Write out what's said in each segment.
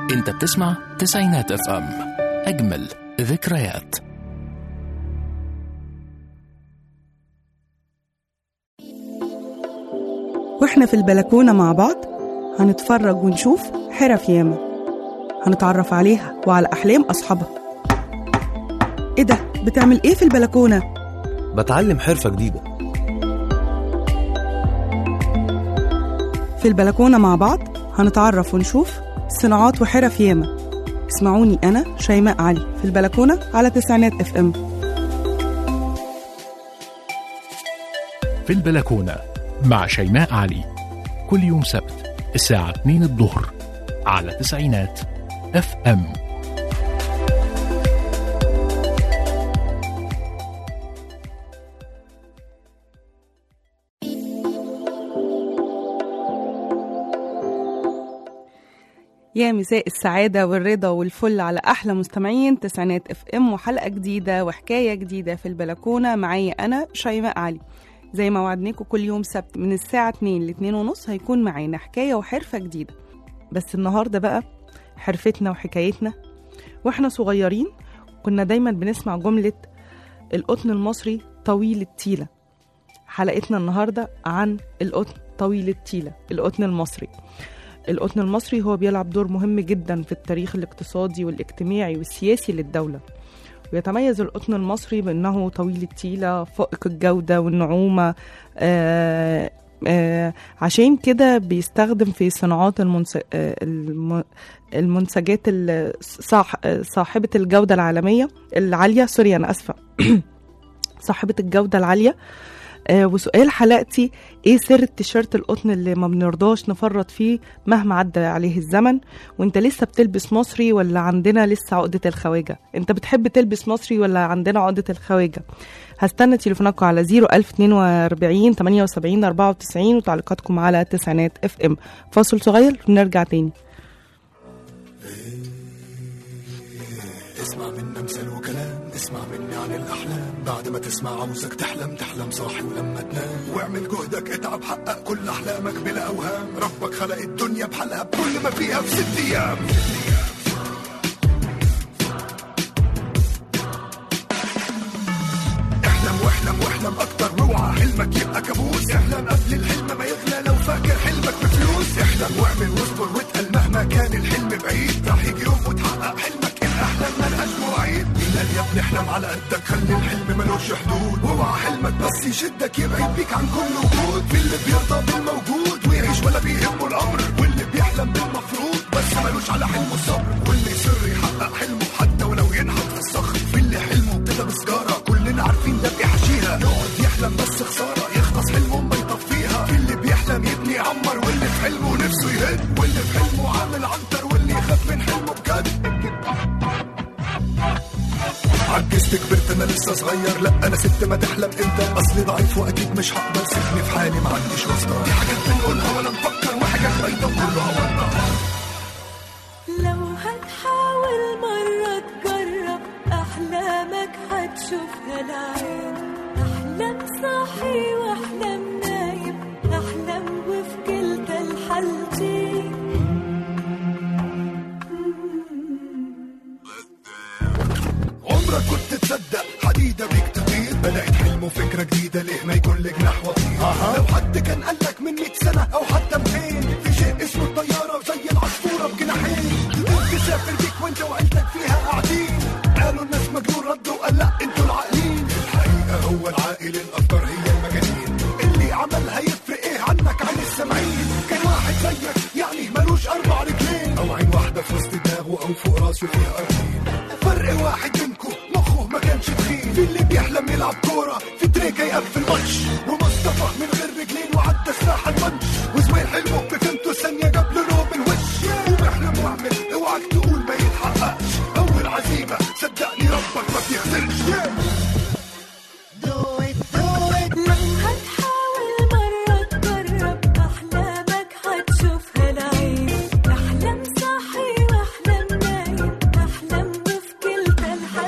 انت بتسمع تسعينات اف ام اجمل ذكريات واحنا في البلكونة مع بعض هنتفرج ونشوف حرف ياما هنتعرف عليها وعلى أحلام أصحابها إيه ده؟ بتعمل إيه في البلكونة؟ بتعلم حرفة جديدة في البلكونة مع بعض هنتعرف ونشوف صناعات وحرف ياما اسمعوني أنا شيماء علي في البلكونة على تسعينات اف ام في البلكونة مع شيماء علي كل يوم سبت الساعة 2 الظهر على تسعينات اف ام يا مساء السعادة والرضا والفل على أحلى مستمعين تسعينات اف ام وحلقة جديدة وحكاية جديدة في البلكونة معايا أنا شيماء علي زي ما وعدناكم كل يوم سبت من الساعة 2 ل 2 ونص هيكون معانا حكاية وحرفة جديدة بس النهاردة بقى حرفتنا وحكايتنا واحنا صغيرين كنا دايما بنسمع جملة القطن المصري طويل التيلة حلقتنا النهاردة عن القطن طويل التيلة القطن المصري القطن المصري هو بيلعب دور مهم جدا في التاريخ الاقتصادي والاجتماعي والسياسي للدولة ويتميز القطن المصري بأنه طويل التيلة فائق الجودة والنعومة آه آه عشان كده بيستخدم في صناعات المنس... آه الم... المنتجات ال- صاح... آه، صاحبة الجودة العالمية العالية سوري أنا أسفة صاحبة الجودة العالية آه وسؤال حلقتي ايه سر التيشيرت القطن اللي ما بنرضاش نفرط فيه مهما عدى عليه الزمن وانت لسه بتلبس مصري ولا عندنا لسه عقدة الخواجة انت بتحب تلبس مصري ولا عندنا عقدة الخواجة هستنى تليفوناتكم على 01042 78 94 وتعليقاتكم على تسعينات اف ام فاصل صغير ونرجع تاني اسمع منا مثل وكلام اسمع مني عن الاحلام بعد ما تسمع عاوزك تحلم تحلم صاحي ولما تنام واعمل جهدك اتعب حقق كل احلامك بلا اوهام ربك خلق الدنيا بحالها بكل ما فيها في ست ايام احلم واحلم واحلم اكتر روعة حلمك يبقى كابوس احلم قبل الحلم ما يغلى لو فاكر حلمك بفلوس احلم واعمل واصبر واتقل مهما كان الحلم بعيد راح يجي يوم وتحقق حلمك الاحلام ملهاش مواعيد مين قال يا ابني احلم على قدك خلي الحلم ملوش حدود واوعى حلمك بس يشدك يبعد بيك عن كل وجود في اللي بيرضى بالموجود ويعيش ولا بيهمه الامر واللي بيحلم بالمفروض بس ملوش على حلمه الصبر واللي يصر يحقق حلمه حتى ولو ينحت في الصخر في اللي حلمه ابتدى بسجاره كلنا عارفين ده بيحشيها يقعد يحلم بس خساره يخلص حلمه ما يطفيها في اللي بيحلم يبني يعمر واللي في حلمه نفسه يهد واللي في حلمه عامل عنتر واللي يخاف من حلمه بجد عجزت كبرت انا لسه صغير لا انا ست ما تحلم انت اصلي ضعيف واكيد مش هقدر سيبني في حالي ما عنديش واسطه دي حاجات بنقولها ولا نفكر وحاجات باينه كلها واضحه لو هتحاول مرة تجرب أحلامك هتشوفها العين أحلام صاحي وأحلام نايم أحلام وفي كلتا الحالتين عمرك كنت تصدق حديده بيك تطير بدات حلم وفكره جديده ليه ما يكون لك نحو طير لو حد كان قال لك من 100 سنه او حتى 200 في شيء اسمه الطياره وزي العصفوره بجناحين تقدر تسافر بيك وانت وعيلتك فيها قاعدين قالوا الناس مجنون ردوا قال لا انتوا العاقلين الحقيقه هو العاقل الافكار هي المجانين اللي عملها يفرق ايه عنك عن السامعين كان واحد زيك يعني ملوش اربع رجلين او عين واحده في وسط دماغه او فوق راسه فيها ارضين فرق واحد منكم مخه ما كانش تخين في اللي بيحلم يلعب كوره في تريكه يقفل ماتش ومصطفى من غير رجلين وعدى سلاح الماتش وزويل حلمه بفهمته ثانيه جاب له نوم الوش وبيحلم واعمل اوعك تقول ما يتحققش اول عزيمه صدقني ربك ما بيخسرش هتحاول مرة تجرب أحلامك هتشوفها العين أحلام صاحي وأحلام نايم أحلام وفي كلتا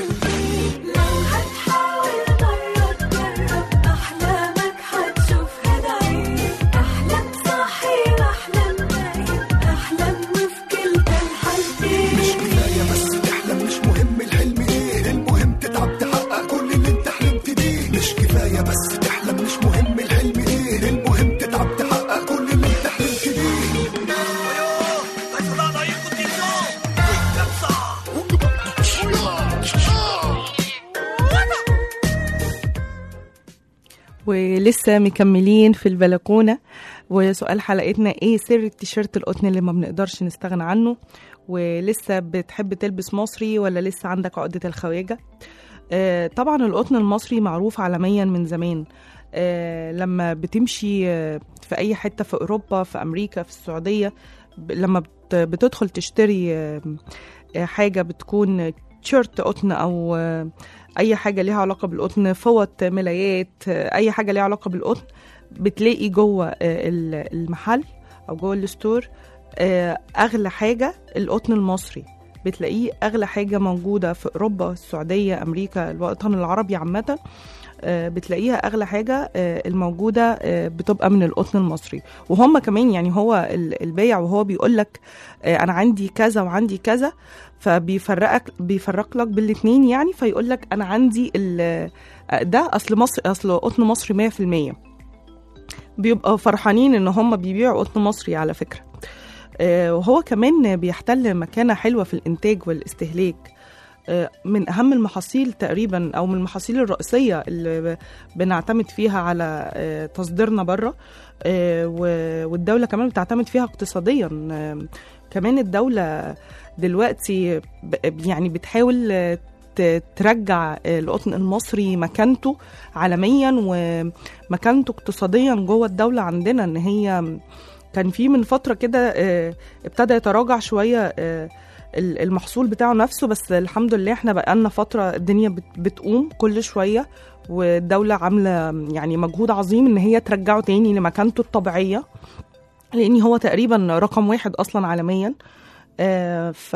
ولسه مكملين في البلكونة وسؤال حلقتنا ايه سر التيشيرت القطن اللي ما بنقدرش نستغنى عنه ولسه بتحب تلبس مصري ولا لسه عندك عقدة الخواجة آه طبعا القطن المصري معروف عالميا من زمان آه لما بتمشي آه في اي حتة في اوروبا في امريكا في السعودية ب- لما بت- بتدخل تشتري آه آه، حاجة بتكون تيشيرت قطن او آه، اي حاجه ليها علاقه بالقطن فوط ملايات آه، اي حاجه ليها علاقه بالقطن بتلاقي جوه آه، ال- المحل او جوه الستور آه، اغلى حاجه القطن المصري بتلاقيه اغلى حاجه موجوده في اوروبا السعوديه امريكا الوطن العربي عامه آه، بتلاقيها اغلى حاجه آه، الموجوده آه، بتبقى من القطن المصري وهم كمان يعني هو ال- البايع وهو بيقول لك انا عندي كذا وعندي كذا فبيفرقك بيفرق لك بالاثنين يعني فيقول لك انا عندي ال- ده اصل مصر اصل قطن مصري 100% بيبقوا فرحانين ان هم بيبيعوا قطن مصري على فكره آه، وهو كمان بيحتل مكانه حلوه في الانتاج والاستهلاك آه، من اهم المحاصيل تقريبا او من المحاصيل الرئيسيه اللي ب- بنعتمد فيها على آه، تصديرنا بره آه، و- والدوله كمان بتعتمد فيها اقتصاديا آه، كمان الدوله دلوقتي ب- يعني بتحاول آه، ت- ترجع آه، القطن المصري مكانته عالميا ومكانته اقتصاديا جوه الدوله عندنا ان هي كان في من فتره كده آه، ابتدى يتراجع شويه آه، ال- المحصول بتاعه نفسه بس الحمد لله احنا بقالنا فتره الدنيا بت- بتقوم كل شويه والدوله عامله يعني مجهود عظيم ان هي ترجعه تاني لمكانته الطبيعيه لان هو تقريبا رقم واحد اصلا عالميا آه، ف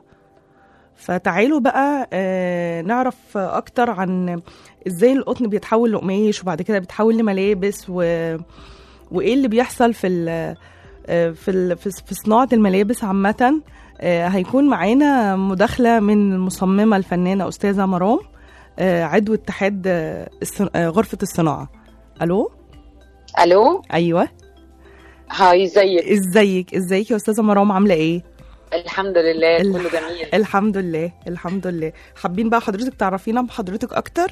فتعالوا بقى آه، نعرف اكتر عن ازاي القطن بيتحول لقماش وبعد كده بيتحول لملابس و... وايه اللي بيحصل في ال... آه، في ال... في في صناعه الملابس عامه آه، هيكون معانا مداخله من المصممه الفنانه استاذه مرام آه، عضو اتحاد آه، الصن- آه، غرفه الصناعه الو الو ايوه هاي ازيك ازيك ازيك يا استاذه مرام عامله ايه الحمد لله ال- كله جميل الحمد لله الحمد لله حابين بقى حضرتك تعرفينا بحضرتك اكتر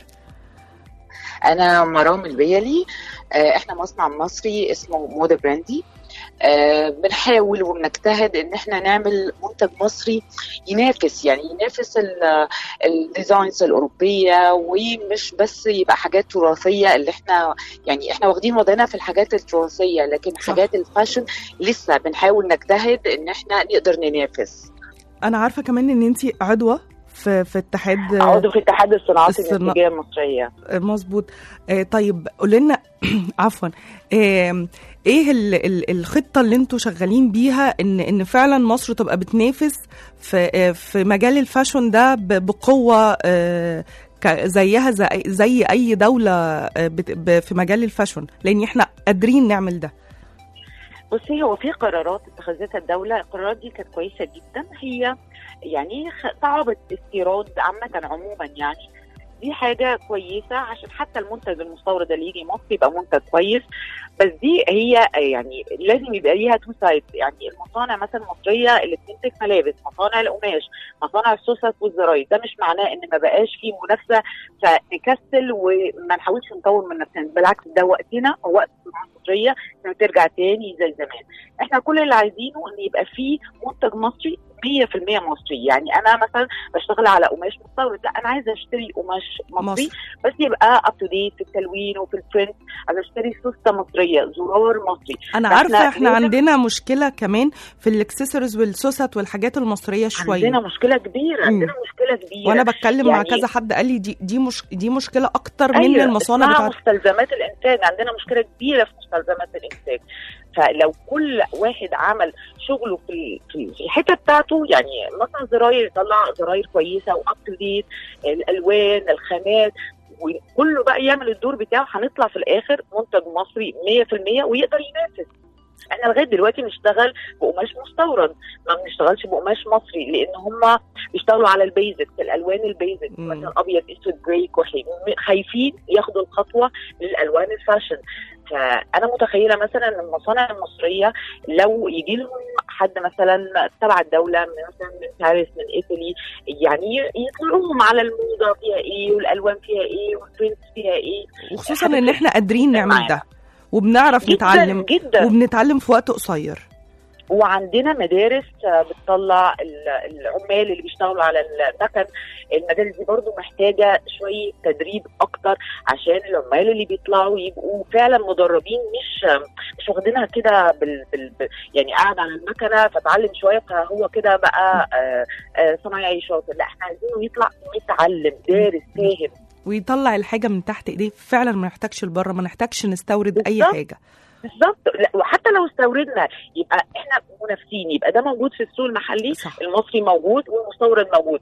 انا مرام البيلي آه، احنا مصنع مصري اسمه مودا براندي آه، بنحاول وبنجتهد ان احنا نعمل منتج مصري ينافس يعني ينافس ال- الديزاينز الاوروبيه ومش بس يبقى حاجات تراثيه اللي احنا يعني احنا واخدين وضعنا في الحاجات التراثيه لكن صح. حاجات الفاشن لسه بنحاول نجتهد ان احنا نقدر ننافس انا عارفه كمان ان انت عضوه في في اتحاد عضو في اتحاد الصناعات الصنا- الانتاجيه المصريه مظبوط آه، طيب قولي لنا عفوا آه، ايه ال- ال- الخطه اللي انتوا شغالين بيها ان ان فعلا مصر تبقى بتنافس في آه، في مجال الفاشون ده ب- بقوه آه، ك- زيها زي, زي اي دوله آه، بت- ب- في مجال الفاشون لان احنا قادرين نعمل ده بصي هو في قرارات اتخذتها الدولة القرارات دي كانت كويسة جدا هي يعني خ- صعبت استيراد عامة عموما يعني دي حاجة كويسة عشان حتى المنتج المستورد اللي يجي مصر يبقى منتج كويس بس دي هي يعني لازم يبقى ليها تو سايد يعني المصانع مثلا المصرية اللي بتنتج ملابس مصانع القماش مصانع السوست والزراير ده مش معناه ان ما بقاش في منافسة فنكسل وما نحاولش نطور من نفسنا بالعكس ده وقتنا هو وقت الصناعة المصرية انها ترجع تاني زي زمان احنا كل اللي عايزينه ان يبقى فيه منتج مصري 100% مصري يعني انا مثلا بشتغل على قماش مستورد لا انا عايزه اشتري قماش مصري مصر. بس يبقى اب تو ديت في التلوين وفي البرنت عايزه اشتري سوسته مصريه زرار مصري انا فإحنا عارفه احنا لازم- عندنا مشكله كمان في الاكسسوارز والسوست والحاجات المصريه شويه عندنا مشكله كبيره مم. عندنا مشكله كبيره وانا بتكلم مع يعني- كذا حد قال لي دي دي مش دي مشكله اكتر من أيوة، المصانع اسمها بتاعت مستلزمات الانتاج عندنا مشكله كبيره في مستلزمات الانتاج فلو كل واحد عمل شغله في ال- في في الحته بتاعته يعني مثلا زراير يطلع زراير كويسه واب تو ديت الالوان الخامات وكله بقى يعمل الدور بتاعه هنطلع في الاخر منتج مصري 100% ويقدر ينافس احنا لغايه دلوقتي بنشتغل بقماش مستورد ما بنشتغلش بقماش مصري لان هم بيشتغلوا على البيزك الالوان البيزك مم. مثلا ابيض اسود جراي كحلي م- خايفين ياخدوا الخطوه للالوان الفاشن فانا متخيله مثلا ان المصانع المصريه لو يجي لهم حد مثلا تبع الدوله من مثلا من باريس من ايطالي يعني يطلعوهم على الموضه فيها ايه والالوان فيها ايه والبرنتس فيها ايه وخصوصا ان احنا قادرين نعمل معانا. ده وبنعرف جداً نتعلم جدا وبنتعلم في وقت قصير وعندنا مدارس آه، بتطلع ال- العمال اللي بيشتغلوا على المكن المدارس دي برضو محتاجة شوية تدريب أكتر عشان العمال اللي بيطلعوا يبقوا فعلا مدربين مش مش واخدينها كده بال, بال, بال يعني قاعد على المكنة فتعلم شوية فهو كده بقى آه، آه، صنايعي شاطر لا احنا عايزينه يطلع متعلم دارس فاهم ويطلع الحاجه من تحت ايديه فعلا ما نحتاجش لبره ما نحتاجش نستورد اي بالظبط. حاجه بالظبط لا وحتى لو استوردنا يبقى احنا منافسين يبقى ده موجود في السوق المحلي صح المصري موجود والمستورد موجود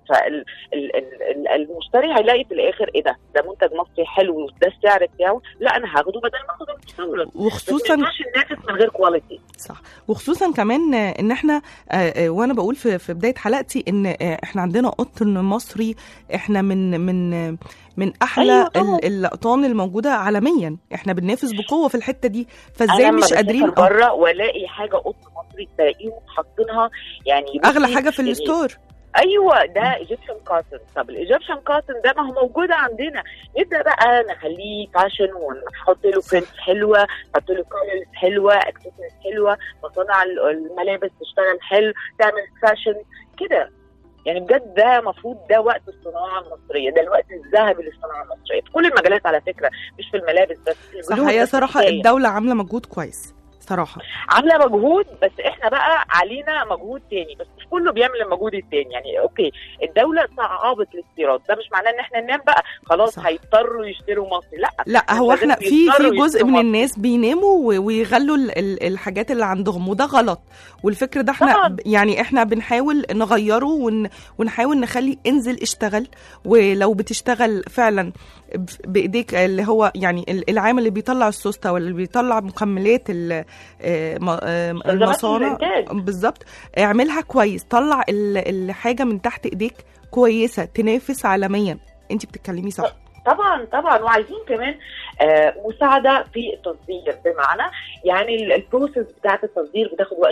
فالمشتري هيلاقي في الاخر ايه ده ده منتج مصري حلو وده السعر بتاعه لا انا هاخده بدل ما اخده المستورد بس ما وخصوصا ينفعش ننافس من غير كواليتي صح وخصوصا كمان آه، ان احنا آه، آه، وانا بقول في في بدايه حلقتي ان آه، احنا عندنا قطن مصري احنا من من آه، من احلى أيوة طبعاً. ال- الاقطان الموجوده عالميا احنا بننافس بقوه في الحته دي فازاي انا لما مش بسافر قادرين آه، بره والاقي حاجه قطن مصري تلاقيهم حاطينها يعني اغلى بصي، حاجه في يعني الستور ايوه ده ايجيبشن كاتن طب الايجيبشن كاتن ده ما هو موجود عندنا نبدا بقى نخليه فاشن ونحط له صح. برنتس حلوه نحط له كولرز حلوه اكسسوارز حلوه مصانع ال- الملابس تشتغل حلو تعمل فاشن كده يعني بجد ده المفروض ده وقت الصناعه المصريه ده الوقت الذهبي للصناعه المصريه في كل المجالات على فكره مش في الملابس بس في صح البلوز هي بس صراحه كفاية. الدوله عامله مجهود كويس صراحه عامله مجهود بس احنا بقى علينا مجهود تاني بس مش كله بيعمل المجهود التاني يعني اوكي الدوله صعبت الاستيراد ده مش معناه ان احنا ننام بقى خلاص صح. هيضطروا يشتروا مصري لا لا هو لازم احنا في في يضطروا جزء يشتروا من مصري. الناس بيناموا و- ويغلوا ال- ال- الحاجات اللي عندهم وده غلط والفكر ده احنا طبعاً. ب- يعني احنا بنحاول نغيره ون ونحاول نخلي انزل اشتغل ولو بتشتغل فعلا ب- بايديك اللي هو يعني ال- العامل اللي بيطلع السوسته ولا اللي بيطلع مكملات ال- آه، م- آه، مستلزمات المصانع الإنتاج. بالظبط اعملها كويس طلع ال- الحاجه من تحت ايديك كويسه تنافس عالميا انت بتتكلمي صح طبعا طبعا وعايزين كمان آه مساعده في التصدير بمعنى يعني ال- البروسيس بتاعه التصدير بتاخد وقت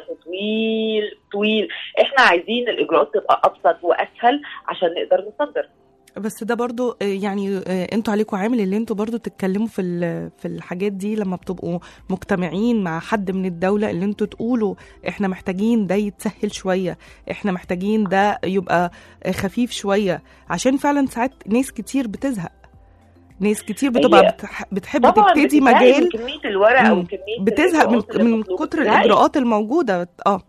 طويل طويل احنا عايزين الاجراءات تبقى ابسط واسهل عشان نقدر نصدر بس ده برضو آه، يعني آه، انتوا عليكم عامل اللي انتوا برضو تتكلموا في ال- في الحاجات دي لما بتبقوا مجتمعين مع حد من الدولة اللي انتوا تقولوا احنا محتاجين ده يتسهل شوية احنا محتاجين ده يبقى آه، خفيف شوية عشان فعلا ساعات ناس كتير بتزهق ناس كتير بتبقى هي بتح- بتحب طبعا تبتدي بتزهقي من مجال كميه الورق مم. وكميه بتزهق من الإجراءات اللي من مطلوبة. كتر بتزهقي. الاجراءات الموجوده اه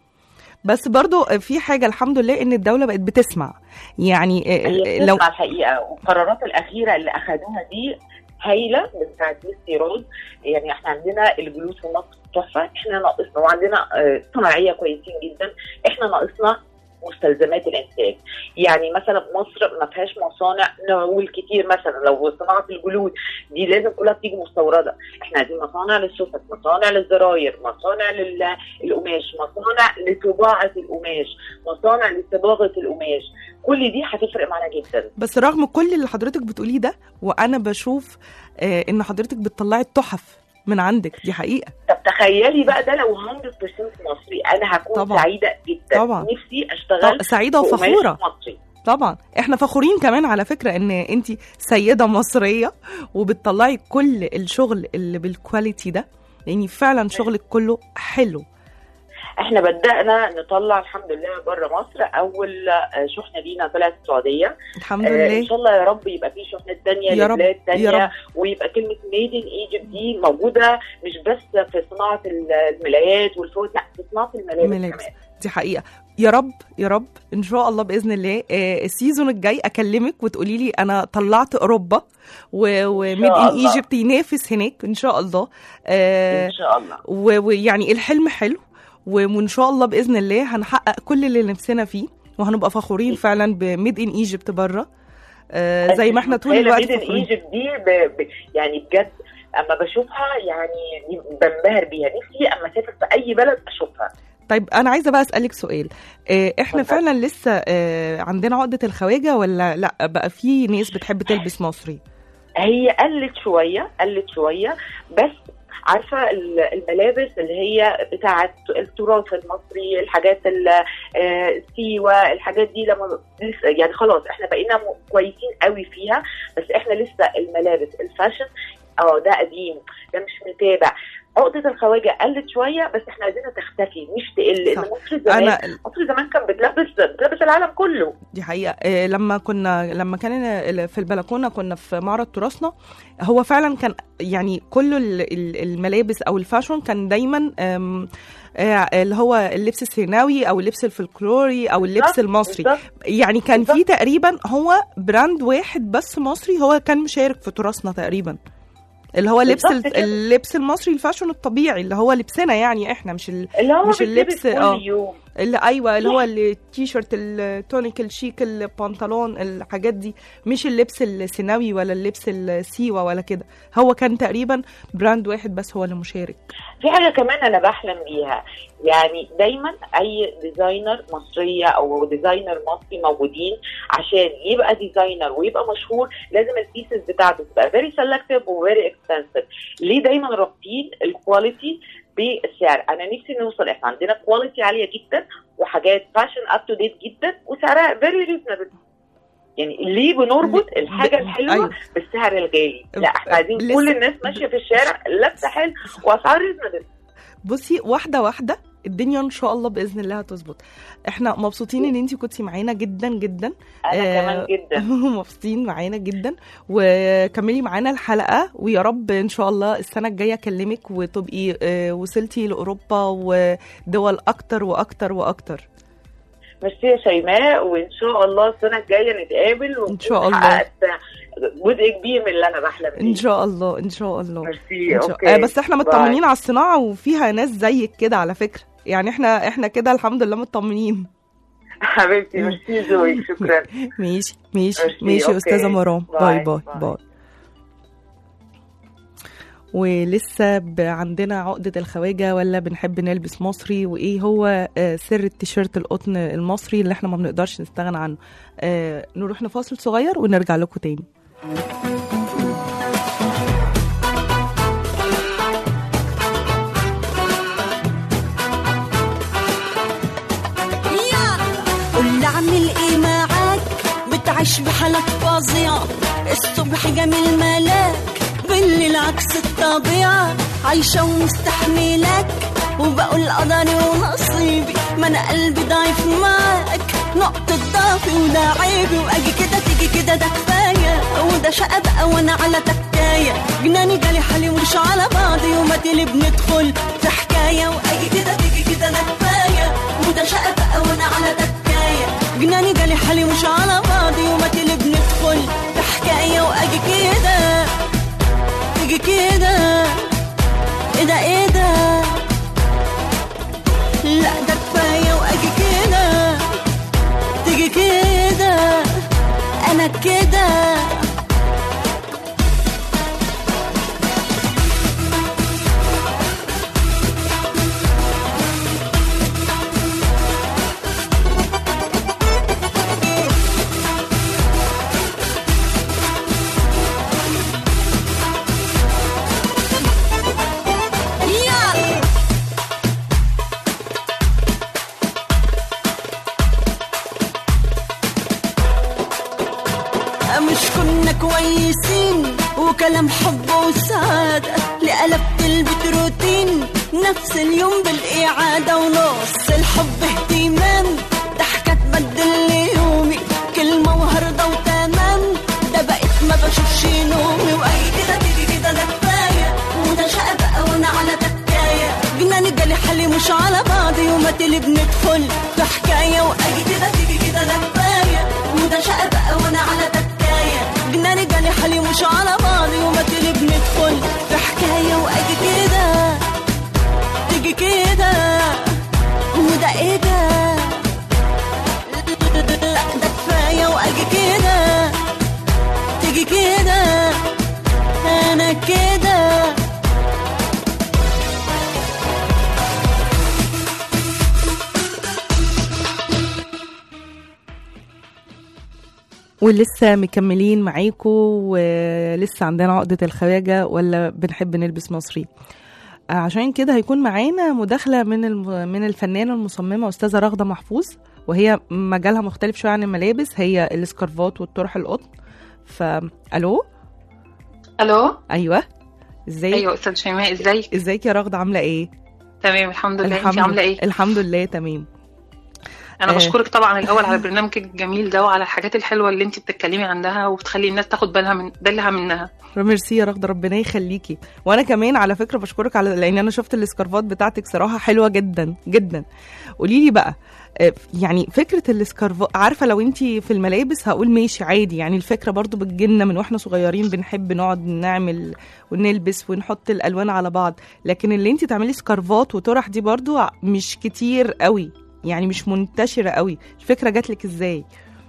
بس برضو في حاجه الحمد لله ان الدوله بقت بتسمع يعني هي آه، لو بتسمع الحقيقه والقرارات الاخيره اللي اخذوها دي هايله بتاعت الاستيراد يعني احنا عندنا الجلوس في مصر تحفه احنا ناقصنا وعندنا آه، صناعيه كويسين جدا احنا ناقصنا مستلزمات الانتاج يعني مثلا مصر ما فيهاش مصانع نقول كتير مثلا لو صناعه الجلود دي لازم كلها بتيجي مستورده احنا عايزين مصانع للسفن مصانع للزراير مصانع للقماش مصانع لطباعه القماش مصانع لصباغه القماش كل دي هتفرق معانا جدا بس رغم كل اللي حضرتك بتقوليه ده وانا بشوف آه، ان حضرتك بتطلعي التحف من عندك دي حقيقه طب تخيلي بقى ده لو 100% مصري انا هكون طبعاً. سعيده جدا طبعاً. نفسي طب اشتغل سعيده في قماش وفخوره مصري طبعا احنا فخورين كمان على فكره ان انت سيده مصريه وبتطلعي كل الشغل اللي بالكواليتي ده لان فعلا شغلك كله حلو احنا بدانا نطلع الحمد لله بره مصر اول آه، شحنه لينا طلعت السعوديه الحمد آه ان لله شاء الله يا رب يبقى في شحنات تانية يا رب، لبلاد يا تانية رب. ويبقى كلمه ميد ان ايجيبت دي موجوده مش بس في صناعه الملايات والفوت لا في صناعه الملابس الملابس. كمان دي حقيقه يا رب يا رب ان شاء الله باذن الله آه، السيزون الجاي اكلمك وتقولي لي انا طلعت اوروبا وميد ان الله. ايجيبت ينافس هناك ان شاء الله آه، ان شاء الله و- ويعني الحلم حلو و- وان شاء الله باذن الله هنحقق كل اللي نفسنا فيه وهنبقى فخورين فعلا بميد ان ايجيبت بره آه، زي ما احنا طول الوقت ميد ان فخورين ايجيبت دي ب... ب... يعني بجد اما بشوفها يعني بنبهر بيها نفسي اما اسافر في اي بلد اشوفها طيب انا عايزه بقى اسالك سؤال آه، احنا اتفضل. فعلا لسه آه، عندنا عقده الخواجه ولا لا بقى في ناس بتحب تلبس مصري هي قلت شويه قلت شويه بس عارفه ال- الملابس اللي هي بتاعه التراث المصري الحاجات ال- آه، سيوه الحاجات دي لما لسه يعني خلاص احنا بقينا م- كويسين قوي فيها بس احنا لسه الملابس الفاشن اه ده قديم ده مش متابع عقدة الخواجة قلت شوية بس احنا عايزينها تختفي مش تقل لان صح. مصر زمان انا مصر زمان كان بتلبس بتلبس العالم كله دي حقيقة إيه، لما كنا لما كان ال- في البلكونة كنا في معرض تراثنا هو فعلا كان يعني كل ال- ال- الملابس أو الفاشون كان دايما أم، آه، اللي هو اللبس السيناوي أو اللبس الفلكلوري أو اللبس بالظبط، المصري بالظبط. يعني كان في بالظبط. تقريبا هو براند واحد بس مصري هو كان مشارك في تراثنا تقريبا اللي هو لبس بالظبط ال- كده. اللبس المصري الفاشون الطبيعي اللي هو لبسنا يعني احنا مش ال... اللي هو مش مش اللبس، اللبس آه. كل يوم اللي ايوه اللي هو التيشيرت التونيك الشيك البنطلون الحاجات دي مش اللبس السيناوي ولا اللبس السيوه ولا كده هو كان تقريبا براند واحد بس هو اللي مشارك في حاجه كمان انا بحلم بيها يعني دايما اي ديزاينر مصريه او ديزاينر مصري موجودين عشان يبقى ديزاينر ويبقى مشهور لازم البيسز بتاعته تبقى فيري سيلكتيف وفيري اكسبنسيف ليه دايما رابطين الكواليتي بالسعر انا نفسي نوصل احنا عندنا كواليتي عاليه جدا وحاجات فاشن اب تو ديت جدا وسعرها فيري ريزونبل يعني ليه بنربط ل- الحاجه ب- الحلوه أيوة. بالسعر الغالي لا احنا عايزين لسه- كل الناس ماشيه في الشارع لابسه حلو واسعار ريزونبل بصي واحده واحده الدنيا ان شاء الله باذن الله هتظبط احنا مبسوطين ان انت كنتي معانا جدا جدا انا آه، كمان جدا مبسوطين معانا جدا وكملي معانا الحلقه ويا رب ان شاء الله السنه الجايه اكلمك وتبقي آه، وصلتي لاوروبا ودول اكتر واكتر واكتر ميرسي يا شيماء وان شاء الله السنه الجايه نتقابل ونكون إن شاء الله. حققت جزء كبير من اللي انا بحلم بيه ان شاء الله ان شاء الله ميرسي إن شاء- اوكي آه، بس احنا باي. مطمنين على الصناعه وفيها ناس زيك كده على فكره يعني احنا احنا كده الحمد لله مطمنين حبيبتي ميرسي زوي شكرا ماشي ماشي ميرسي، ماشي أوكي. استاذه مرام باي باي، باي باي. باي ولسه ب- عندنا عقدة الخواجة ولا بنحب نلبس مصري وإيه هو آه، سر التيشيرت القطن المصري اللي احنا ما بنقدرش نستغنى عنه آه، نروح نفاصل صغير ونرجع لكم تاني قول اعمل ايه معاك بتعيش بحالك فظيعة الصبح جميل ملاك بالليل عكس الطبيعة عايشة ومستحملك وبقول قدري ونصيبي ما انا قلبي ضعيف معاك نقطة ضعفي وده عيبي واجي كده تيجي كده ده كفاية وده شقة بقى وانا على تكاية جناني جالي حالي ومش على بعضي وما تلي بندخل في حكاية واجي كده تيجي كده ده كفاية وده شقة بقى وانا على تكاية جناني جالي حالي مش على بعضي وما تلي بندخل في حكاية واجي كده تيجي كده ايه ده ايه ده لا ده كفاية واجي كده تيجي كده انا كده يلا مش كنا كويسين وكلام حب وسعادة لقلبت البيت روتين نفس اليوم بالإعادة ونص الحب اهتمام ضحكة تبدل لي يومي كلمة وهرضة وتمام ده بقيت ما بشوفش نومي وأي كده تيجي كده ده كفاية وده شقة بقى وأنا على تكاية جناني جالي حالي مش على بعضي وما تلي بندخل في حكاية وأجي كده تيجي كده ده كفاية وده شقة بقى وأنا على تكاية جناني جالي حالي مش على بعضي وما تلي بندخل في حكاية وأجي كده تيجي كده وده ايه ده لا ده كفاية وأجي كده تيجي كده أنا كده ولسه مكملين معاكم ولسه عندنا عقدة الخواجة ولا بنحب نلبس مصري عشان كده هيكون معانا مداخله من الم... من الفنانه المصممه استاذه رغده محفوظ وهي مجالها مختلف شويه عن الملابس هي السكارفات والطرح القطن فالو الو ايوه ازيك ايوه استاذ شيماء ازيك ازيك يا رغده عامله ايه تمام الحمد لله انت عامله ايه الحمد لله تمام انا آه. بشكرك طبعا الاول على برنامجك الجميل ده وعلى الحاجات الحلوه اللي انت بتتكلمي عنها وبتخلي الناس تاخد بالها من بالها منها ميرسي يا رغده ربنا يخليكي وانا كمان على فكره بشكرك على لان انا شفت السكارفات بتاعتك صراحه حلوه جدا جدا قولي لي بقى آه، يعني فكره السكارفات عارفه لو انت في الملابس هقول ماشي عادي يعني الفكره برضو بتجيلنا من واحنا صغيرين بنحب نقعد نعمل ونلبس ونحط الالوان على بعض لكن اللي انت تعملي سكارفات وطرح دي برضو مش كتير قوي يعني مش منتشره قوي الفكره جات لك ازاي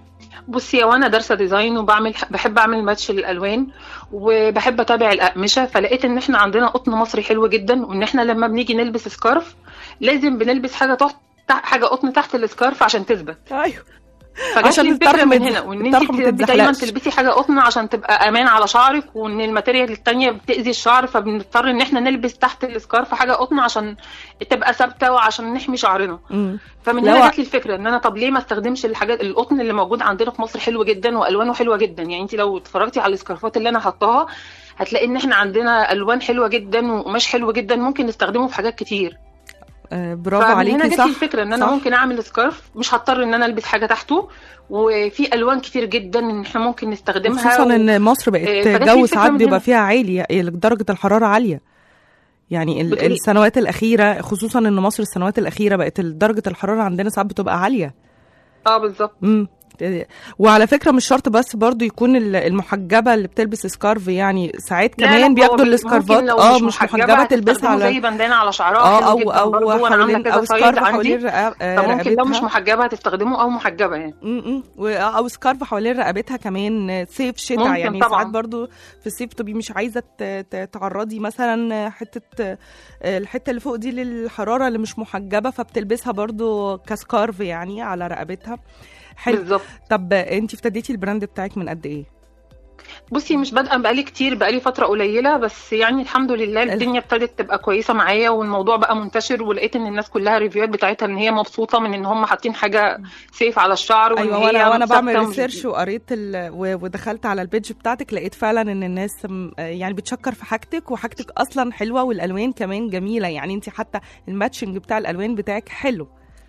بصي هو انا دارسه ديزاين وبعمل بحب اعمل ماتش للالوان وبحب اتابع الاقمشه فلقيت ان احنا عندنا قطن مصري حلو جدا وان احنا لما بنيجي نلبس سكارف لازم بنلبس حاجه تحت تحت- حاجه قطن تحت السكارف عشان تثبت ايوه فجات عشان لي الفكره الطرح من ما- هنا وان الطرح انت ما تبقي دايما تتزحلقش. تلبسي حاجه قطن عشان تبقى امان على شعرك وان الماتيريال التانية بتاذي الشعر فبنضطر ان احنا نلبس تحت السكارف حاجه قطن عشان تبقى ثابته وعشان نحمي شعرنا مم. فمن لو- هنا جات لي الفكره ان انا طب ليه ما استخدمش الحاجات القطن اللي موجود عندنا في مصر حلو جدا والوانه حلوه جدا يعني انت لو اتفرجتي على السكارفات اللي انا حطاها هتلاقي ان احنا عندنا الوان حلوه جدا وقماش حلو جدا ممكن نستخدمه في حاجات كتير آه، برافو فمن عليكي هنا جات صح لي الفكره ان انا صح. ممكن اعمل سكارف مش هضطر ان انا البس حاجه تحته وفي الوان كتير جدا ان احنا ممكن نستخدمها خصوصا و- ان مصر بقت آه، فجات لي جو الفكرة ساعات من بيبقى هنا. فيها عالي درجه الحراره عاليه يعني ال- بتقولي- السنوات الاخيره خصوصا ان مصر السنوات الاخيره بقت درجه الحراره عندنا ساعات بتبقى عاليه اه بالظبط امم وعلى فكره مش شرط بس برضو يكون ال- المحجبه اللي بتلبس سكارف يعني ساعات لا، لا، كمان هو بياخدوا ممكن السكارفات لو اه مش محجبه تلبسها هتستخدمه على زي بندانه على شعرها اه حلو او جدا او برضه وانا عامله حوالين كذا او سايز سكارف عندي حوالين رقاب- آه، فممكن لو مش رقبتها محجبه هتستخدمه او محجبه يعني م-م. و- او سكارف حوالين رقبتها كمان صيف شتاء ممكن يعني طبعاً. ساعات برضو في الصيف تبقي مش عايزه ت- ت- تعرضي مثلا حته الحته اللي فوق دي للحراره اللي مش محجبه فبتلبسها برضو كسكارف يعني على رقبتها حلو بالظبط طب انت ابتديتي البراند بتاعك من قد ايه بصي مش بادئه بقالي كتير بقالي فتره قليله بس يعني الحمد لله الدنيا ابتدت تبقى كويسه معايا والموضوع بقى منتشر ولقيت ان الناس كلها ريفيوهات بتاعتها ان هي مبسوطه من ان هم حاطين حاجه سيف على الشعر وان ايوه هي وانا وانا بعمل ثابتة. ريسيرش وقريت ال... و- ودخلت على البيج بتاعتك لقيت فعلا ان الناس م- يعني بتشكر في حاجتك وحاجتك اصلا حلوه والالوان كمان جميله يعني انت حتى الماتشنج بتاع الالوان بتاعك حلو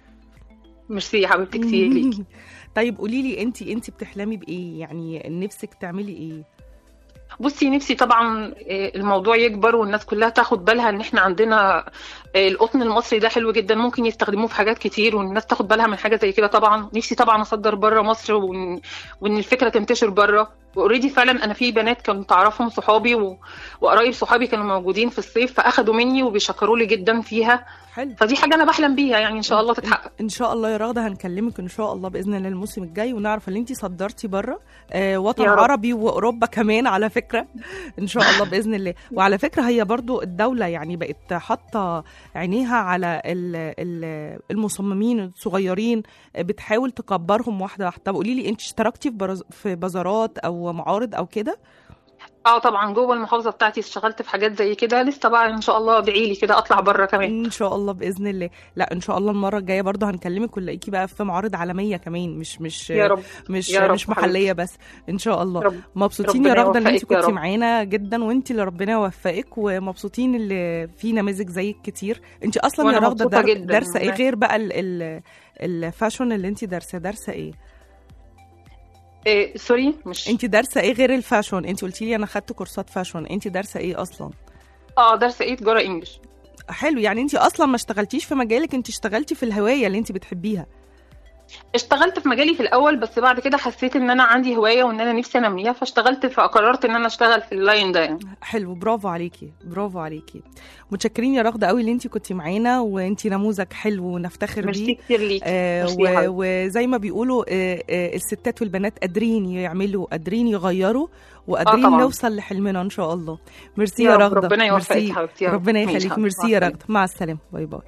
ميرسي يا حبيبتي كتير ليكي طيب قولي لي انت انت بتحلمي بايه يعني نفسك تعملي ايه بصي نفسي طبعا آه، الموضوع يكبر والناس كلها تاخد بالها ان احنا عندنا آه، القطن المصري ده حلو جدا ممكن يستخدموه في حاجات كتير والناس تاخد بالها من حاجه زي كده طبعا نفسي طبعا اصدر بره مصر وان, وإن الفكره تنتشر بره واوريدي فعلا انا في بنات كنت اعرفهم صحابي و... وقرايب صحابي كانوا موجودين في الصيف فاخدوا مني وبيشكروا لي جدا فيها حلو فدي حاجه انا بحلم بيها يعني ان شاء الله تتحقق ان شاء الله يا رغده هنكلمك ان شاء الله باذن الله الموسم الجاي ونعرف اللي انت صدرتي بره آه وطن يا رب. عربي واوروبا كمان على فكره ان شاء الله باذن الله وعلى فكره هي برضو الدوله يعني بقت حاطه عينيها على ال- ال- المصممين الصغيرين آه، بتحاول تكبرهم واحده واحده طب قولي لي انت اشتركتي في برز- في بازارات او معارض او كده اه طبعا جوه المحافظه بتاعتي اشتغلت في حاجات زي كده لسه بقى ان شاء الله ادعي لي كده اطلع بره كمان ان شاء الله باذن الله لا ان شاء الله المره الجايه برضو هنكلمك ونلاقيكي بقى في معارض عالميه كمان مش مش يا رب مش يا رب مش محليه بس ان شاء الله رب مبسوطين يا ربنا رغده ان انت يوفقك يا كنتي رب. معانا جدا وانت اللي ربنا يوفقك ومبسوطين اللي في نماذج زيك كتير انت اصلا يا وأنا رغده مبسوطة در... جدا دارسه ايه والله. غير بقى ال... ال... الفاشون اللي انت دارسه دارسه ايه إيه سوري مش انت دارسه ايه غير الفاشون انت قلتي لي انا خدت كورسات فاشون انت دارسه ايه اصلا اه دارسه ايه تجاره انجلش حلو يعني انت اصلا ما اشتغلتيش في مجالك انت اشتغلتي في الهوايه اللي انت بتحبيها اشتغلت في مجالي في الاول بس بعد كده حسيت ان انا عندي هوايه وان انا نفسي انميها فاشتغلت فقررت ان انا اشتغل في اللاين ده يعني حلو برافو عليكي برافو عليكي متشكرين يا رغده قوي اللي انت كنتي معانا وانت نموذج حلو ونفتخر ميرسي بيه كتير ليكي آه ميرسي يا و- حبيبتي. وزي ما بيقولوا آه آه الستات والبنات قادرين يعملوا قادرين يغيروا وقادرين طبعاً. نوصل لحلمنا ان شاء الله ميرسي يا يا رب، رغده ربنا يوفقك ميرسي. يا حبيبتي يا رب. ربنا ماشي يخليك حبيبتي، ميرسي مع يا السلامة. رغده مع السلامه باي باي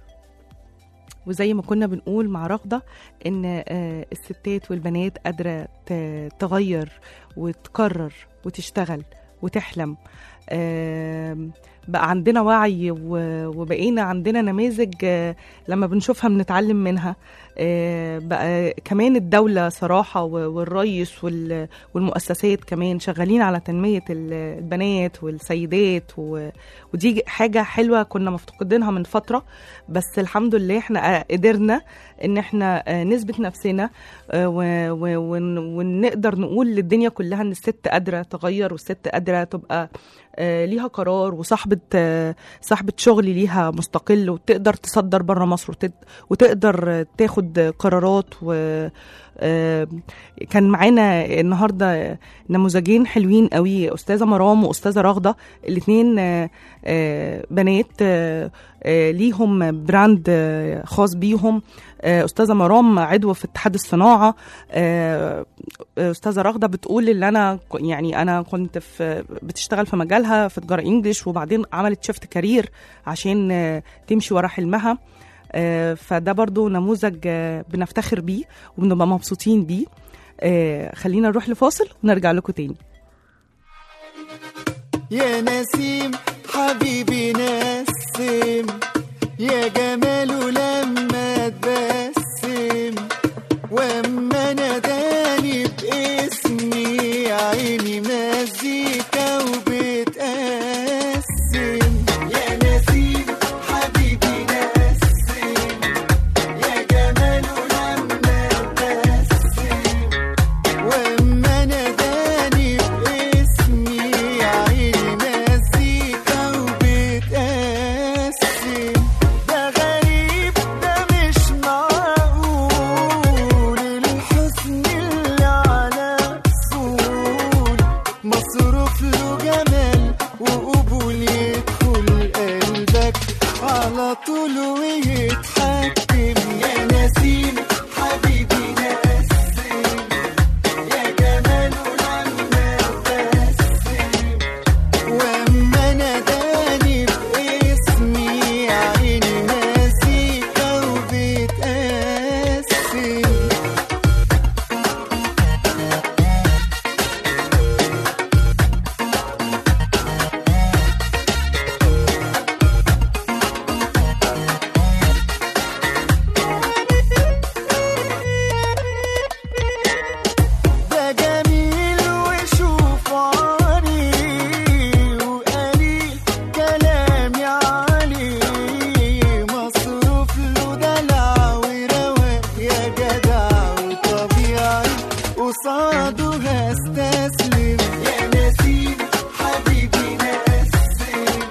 وزي ما كنا بنقول مع رغده ان آه، الستات والبنات قادره ت- تغير وتقرر وتشتغل وتحلم آم، بقى عندنا وعي و- وبقينا عندنا نماذج آه، لما بنشوفها بنتعلم منها آه، بقى كمان الدولة صراحة و- والرئيس وال- والمؤسسات كمان شغالين على تنمية ال- البنات والسيدات و- ودي حاجة حلوة كنا مفتقدينها من فترة بس الحمد لله احنا آه، قدرنا ان احنا آه، نثبت نفسنا آه، و- و- ون- ونقدر نقول للدنيا كلها ان الست قادرة تغير والست قادرة تبقى آه، ليها قرار وصاحبة آه، صاحبة شغل ليها مستقل وتقدر تصدر بره مصر وتد- وتقدر آه، تاخد قرارات و آه، كان معانا النهارده نموذجين حلوين قوي استاذه مرام واستاذه رغده الاثنين بنات آه، آه، ليهم براند آه، خاص بيهم آه، استاذه مرام عضو في اتحاد الصناعه آه، استاذه رغده بتقول اللي انا ك- يعني انا كنت في بتشتغل في مجالها في تجاره انجليش وبعدين عملت شيفت كارير عشان آه، تمشي ورا حلمها آه، فده برضو نموذج آه، بنفتخر بيه وبنبقى مبسوطين بيه آه، خلينا نروح لفاصل ونرجع لكم تاني يا نسيم حبيبي نسم يا جماله لما تبسم واما ناداني باسمي عيني مزيكا وبتقسم يا نسيم حبيبي نسم يا جماله لما تبسم واما ناداني باسمي عيني مزيكا وبتقسم ده غريب ده مش معقول الحسن اللي على اصول مصروف له جمال وقبول يدخل قلبك على طول ويتحكم يا نسيم حبيبي نسم يا جماله لما تبسم واما ناداني باسمي عيني مزيكا وبتقسم ده جميل وشوف عالي وقليل كلامي عليه مصروف له دلع ورواق يا جدع وطبيعي قصاده هستسلم يا نسيم حبيبي نسم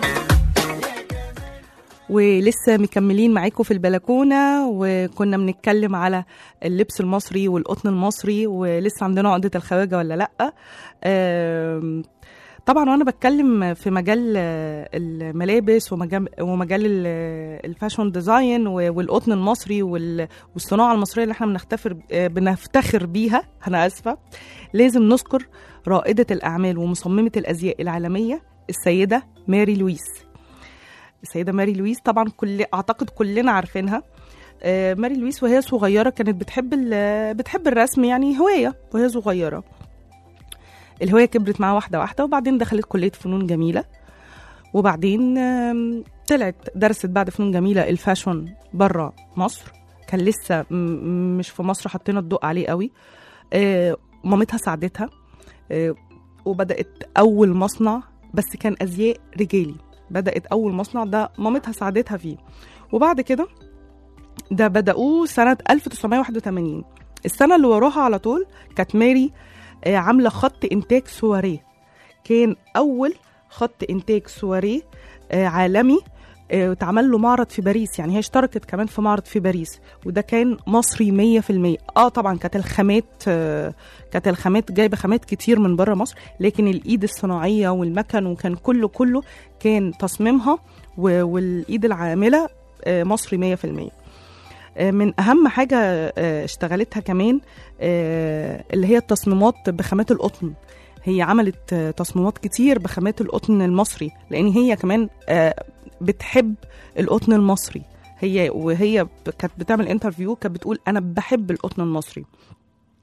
ولسه مكملين معاكم في البلكونه وكنا بنتكلم على اللبس المصري والقطن المصري ولسه عندنا عقده الخواجه ولا لا آم، طبعا وانا بتكلم في مجال آه، الملابس ومجال ومجال ال- الفاشون ديزاين و- والقطن المصري وال- والصناعه المصريه اللي احنا بنفتخر آه، بنفتخر بيها انا اسفه لازم نذكر رائده الاعمال ومصممه الازياء العالميه السيده ماري لويس السيده ماري لويس طبعا كل اعتقد كلنا عارفينها آه، ماري لويس وهي صغيره كانت بتحب ال- بتحب الرسم يعني هوايه وهي صغيره الهوايه كبرت معاها واحده واحده وبعدين دخلت كليه فنون جميله وبعدين آم، طلعت درست بعد فنون جميله الفاشون بره مصر كان لسه م- م- مش في مصر حطينا الضوء عليه قوي آه، مامتها ساعدتها آه، وبدات اول مصنع بس كان ازياء رجالي بدات اول مصنع ده مامتها ساعدتها فيه وبعد كده ده بدأوه سنة 1981 السنة اللي وراها على طول كانت ماري آه، عاملة خط إنتاج سواريه كان أول خط إنتاج سواريه آه، عالمي آه، واتعمل له معرض في باريس يعني هي اشتركت كمان في معرض في باريس وده كان مصري 100% اه طبعا كانت الخامات آه، كانت الخامات جايبه خامات كتير من بره مصر لكن الايد الصناعيه والمكن وكان كله كله كان تصميمها و- والايد العامله آه، مصري 100% آه، من اهم حاجه آه، اشتغلتها كمان آه، اللي هي التصميمات بخامات القطن هي عملت آه، تصميمات كتير بخامات القطن المصري لان هي كمان آه، بتحب القطن المصري هي وهي ب- كانت بتعمل انترفيو كانت بتقول انا بحب القطن المصري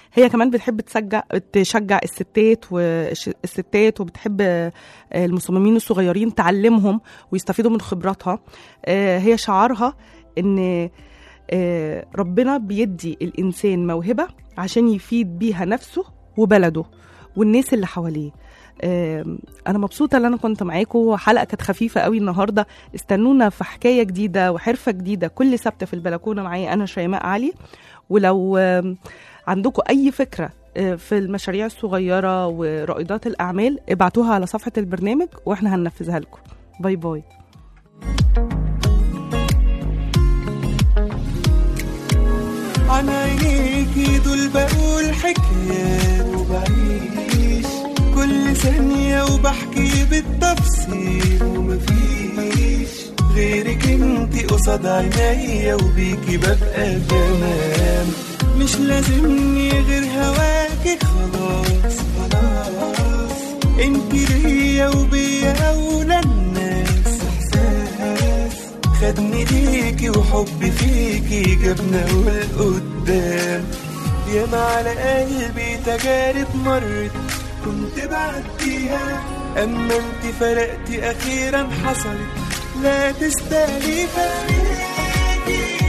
هي كمان بتحب تشجع تشجع الستات والستات وبتحب آه، المصممين الصغيرين تعلمهم ويستفيدوا من خبراتها آه، هي شعارها ان آه، ربنا بيدي الانسان موهبه عشان يفيد بيها نفسه وبلده والناس اللي حواليه آم، انا مبسوطه ان انا كنت معاكم حلقه كانت خفيفه قوي النهارده استنونا في حكايه جديده وحرفه جديده كل سبت في البلكونه معايا انا شيماء علي ولو آم، عندكم اي فكره آه، في المشاريع الصغيره ورائدات الاعمال ابعتوها على صفحه البرنامج واحنا هننفذها لكم باي باي عن عينيكي دول بقول حكايات وبعيش كل ثانية وبحكي بالتفصيل ومفيش غيرك انتي قصاد عينيا وبيكي ببقى تمام مش لازمني غير هواكي خلاص خلاص انتي ليا وبيا اولى الناس احساس خدني ليكي وحبي فيكي جابنا والقدام ياما على قلبي تجارب مرت كنت بعديها اما انت فرقتي اخيرا حصلت لا تستاهلي فرقتي